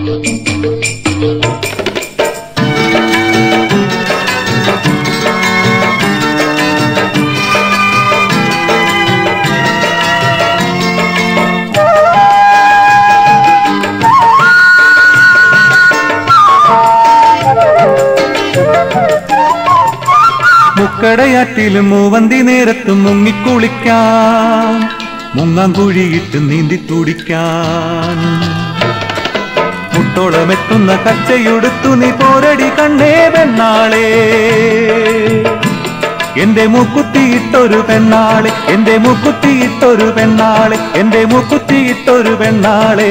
മുക്കടയാറ്റിലും മൂവന്തി നേരത്തും മുങ്ങിക്കുളിക്കാൻ മുങ്ങാങ്കുഴിയിട്ട് നീന്തി തുടിക്കാൻ മുട്ടോളമെത്തുന്ന കച്ചയുടുത്തു നീ പോരടി കണ്ണേ പെണ്ണാളെ എന്റെ മൂക്കുത്തിയിട്ടൊരു പെണ്ണാളെ എന്റെ മൂക്കുത്തിയിട്ടൊരു പെണ്ണാളെ എന്റെ മൂക്കുത്തിയിട്ടൊരു പെണ്ണാളെ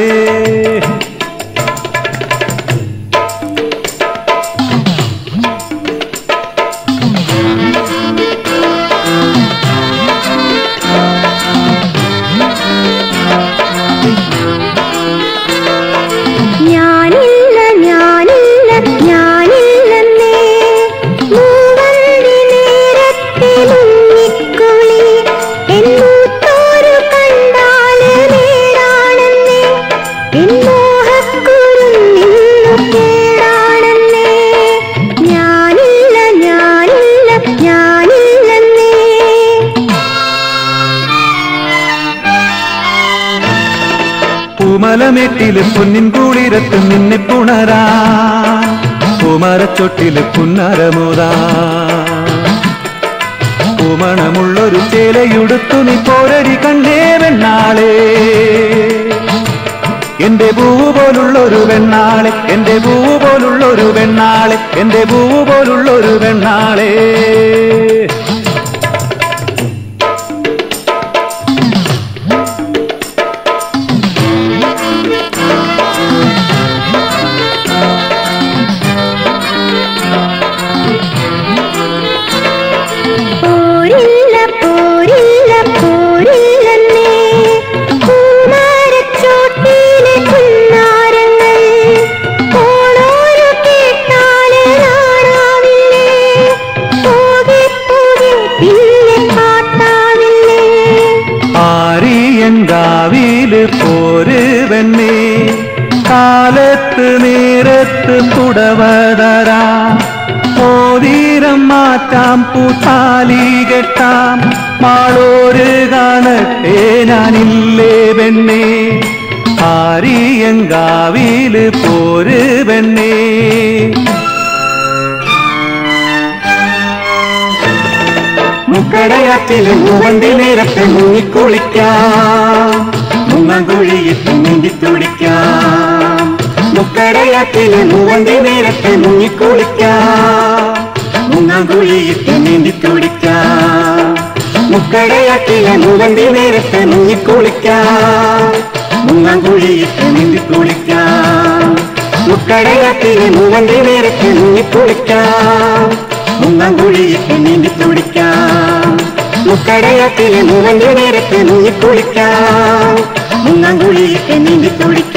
ഞാനില്ല ഞാനില്ല ഞാനില്ലെന്നേ മൂവന്തി നേരത്തെ മുങ്ങിക്കുളി എന്നൂത്തോരു കണ്ടാല് നേരാണെന്നേ എൻ മോഹക്കുറുന്നിന്നു കേടാണെന്നേ ഞാനില്ല ഞാനില്ല ഞാനില്ലെന്നേ പൂമലമേട്ടില് പൊന്നിൻ കൂളിരത്ത് നിന്നെ പുണരാ പൂമരച്ചൊട്ടില് പുന്നരമുതാ പൂമണമുള്ളൊരു ചേലയുടുത്തു നീ പോരടി കണ്ണേ വെണ്ണാളെ എന്റെ പൂവ് പോലുള്ളൊരു വെണ്ണാളെ എന്റെ പൂവ് പോലുള്ളൊരു വെണ്ണാളെ എന്റെ പൂവ് പോലുള്ളൊരു വെണ്ണാളെ പോരില്ല പോരില്ല പോരില്ലെന്നേ പൂമരച്ചോട്ടിലെ പുന്നാരങ്ങൾ പോണോരു കേട്ടാല് നാണാവില്ലേ പോകെ പോകെ പിന്നെ പാട്ടാവില്ലേ ആരിയങ്കാവില് പോര് വെണ്ണേ കാലത്ത് നേരത്ത് പുടവതരാ മോതിരം മാറ്റാം പൂത്താലി കെട്ടാം മാളോര് കാണട്ടെ ഞാനില്ലേ വെണ്ണേ ആരിയങ്കാവില് പോര് വെണ്ണേ മുക്കടയാറ്റില് മൂവന്തി നേരത്തെ മുങ്ങിക്കുളിക്കാം മുങ്ങാങ്കുഴിയിട്ട് നീന്തി തുടിക്കാം മുക്കടയാറ്റില് മൂവന്തി നേരത്തെ മുങ്ങിക്കുളിക്കാം മുങ്ങാങ്കുഴിയിട്ട് നീന്തി തുടിക്കാം മുക്കടയാറ്റിലെ മൂവന്തി നേരത്തെ മുങ്ങിക്കുളിക്കാം മുങ്ങാങ്കുഴിയിട്ട് നീന്തി കുളിക്കാം മുക്കടയാറ്റിലെ മൂവന്തി നേരത്തെ മുങ്ങിക്കുളിക്കാം മുങ്ങാങ്കുഴിയിട്ട് നീന്തി തുടിക്കാം മുക്കടയാറ്റിലെ മൂവന്തി നേരത്തെ മുങ്ങിക്കുളിക്കാം മുങ്ങാങ്കുഴിയിട്ട് നീന്തി തുടിക്കാം